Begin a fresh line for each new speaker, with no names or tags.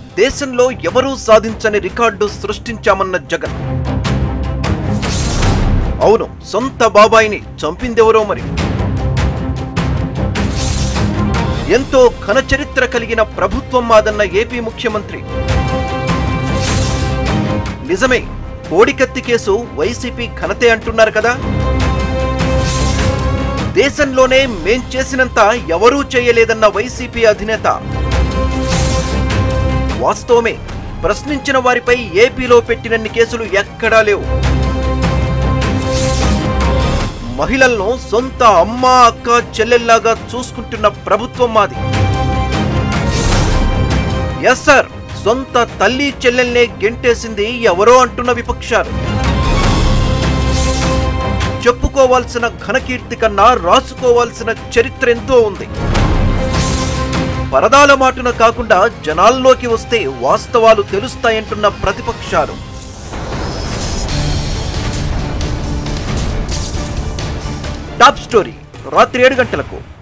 దేశంలో ఎవరూ సాధించని రికార్డు సృష్టించామన్న జగన్ అవును సొంత బాబాయిని చంపిందెవరో మరి ఎంతో ఘన చరిత్ర కలిగిన ప్రభుత్వం మాదన్న ఏపీ ముఖ్యమంత్రి నిజమే కోడికత్తి కేసు వైసీపీ ఘనతే అంటున్నారు కదా దేశంలోనే మేం చేసినంత ఎవరూ చేయలేదన్న వైసీపీ అధినేత వాస్తవమే ప్రశ్నించిన వారిపై ఏపీలో పెట్టినన్ని కేసులు ఎక్కడా లేవు మహిళలను సొంత అమ్మ అక్క చెల్లెల్లాగా చూసుకుంటున్న ప్రభుత్వం మాది ఎస్ సార్ సొంత తల్లి చెల్లెల్నే గెంటేసింది ఎవరో అంటున్న విపక్షాలు చెప్పుకోవాల్సిన ఘనకీర్తి కన్నా రాసుకోవాల్సిన చరిత్ర ఎంతో ఉంది పరదాల మాటున కాకుండా జనాల్లోకి వస్తే వాస్తవాలు తెలుస్తాయంటున్న ప్రతిపక్షాలు టాప్ స్టోరీ రాత్రి ఏడు గంటలకు